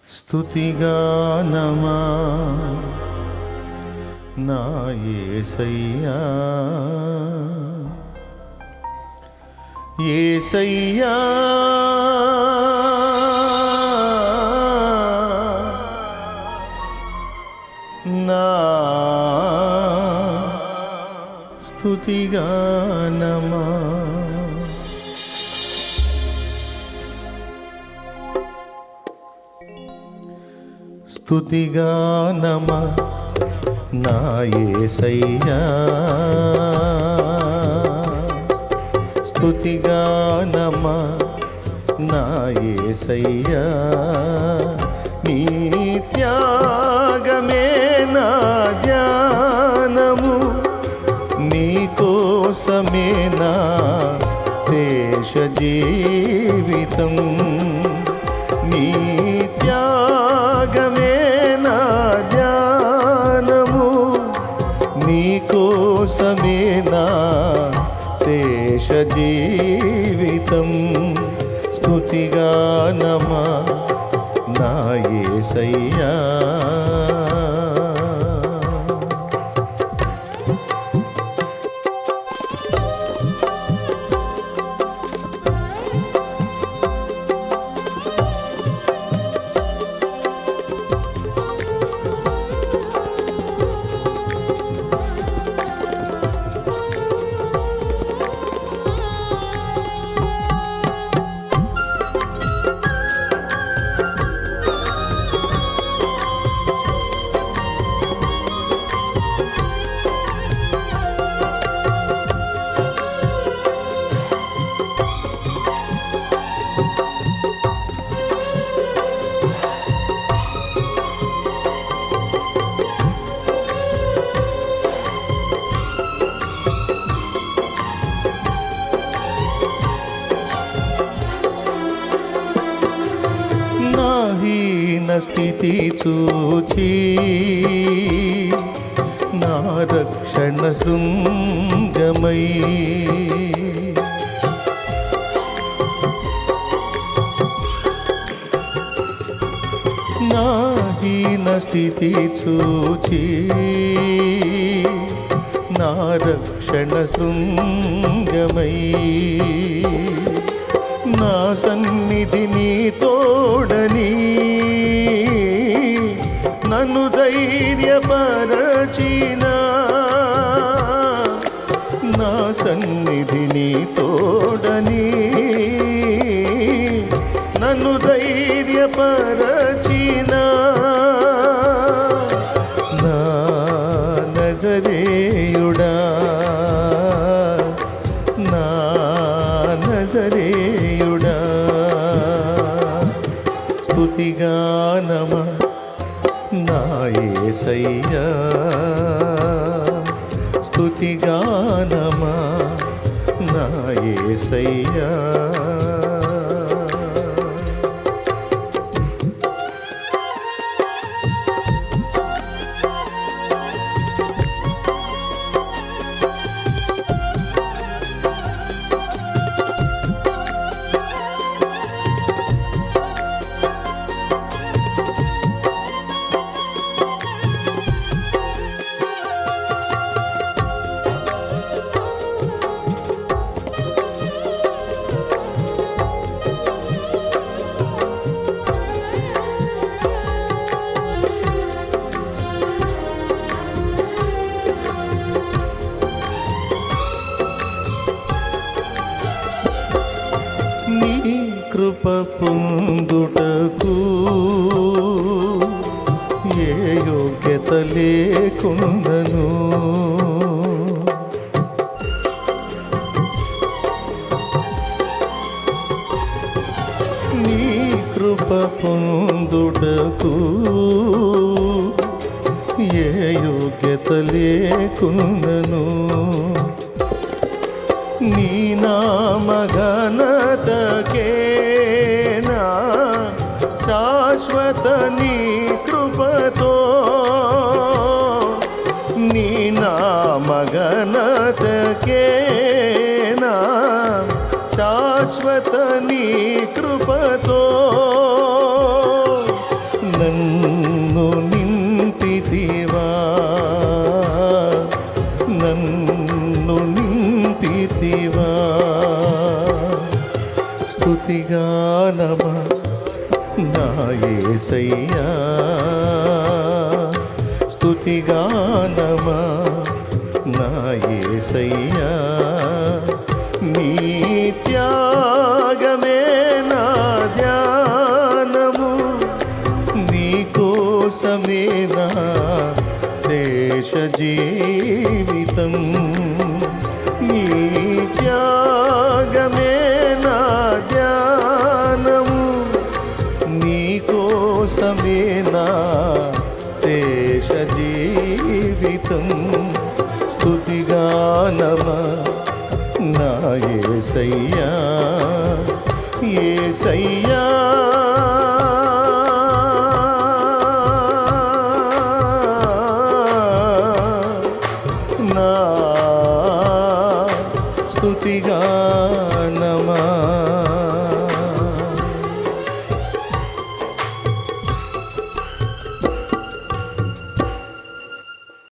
స్తుతిగానమా నా యేసయ్యా యేసయ్యా నా స్తుతిగానమా స్తుతిగానమ నా యేసయ్యా స్తుతిగానమ నా యేసయ్యా నీ త్యాగమే నా ధ్యానము నీ కోసమే నా శేష జీవితం నీ త్యాగమే నా ధ్యానము నీ కోసమే నా శేష జీవితం స్తుతిగానమా నా యేసయ్యా నా హీన స్థితి చూచి నా రక్షణ శృంగమై నా హీన స్థితి చూచి నా రక్షణ శృంగమై నా సన్నిధిని తోడని నన్ను ధైర్యపరచిన నా సన్నిధిని తోడని నన్ను ధైర్యపరచిన నా నజరేయుడా నా నజరేయుడా స్తుతిగానమ నా యేసయ్యా స్తుతిగానమ నా యేసయ్యా నీ కృప పొందుటకు ఏ యోగ్యత లేకుండను నీ కృప పొందుటకు ఏ యోగ్యత లేకుండను నీ నామఘనతకేనా శాశ్వత నీ కృపతో నీ నామఘనతకేనా శాశ్వత నీ కృపతో నా యేసయ్యా స్తుతిగానమా నా యేసయ్యా నీ త్యాగమే నా ధ్యానము నీ కోసమే నా శేష జీవితం నీ త్యాగమే నా ధ్యానము నీ కోసమే నా శేష జీవితం స్తుతిగానమా నా యేసయ్యా యేసయ్యా నా స్తుతిగానమా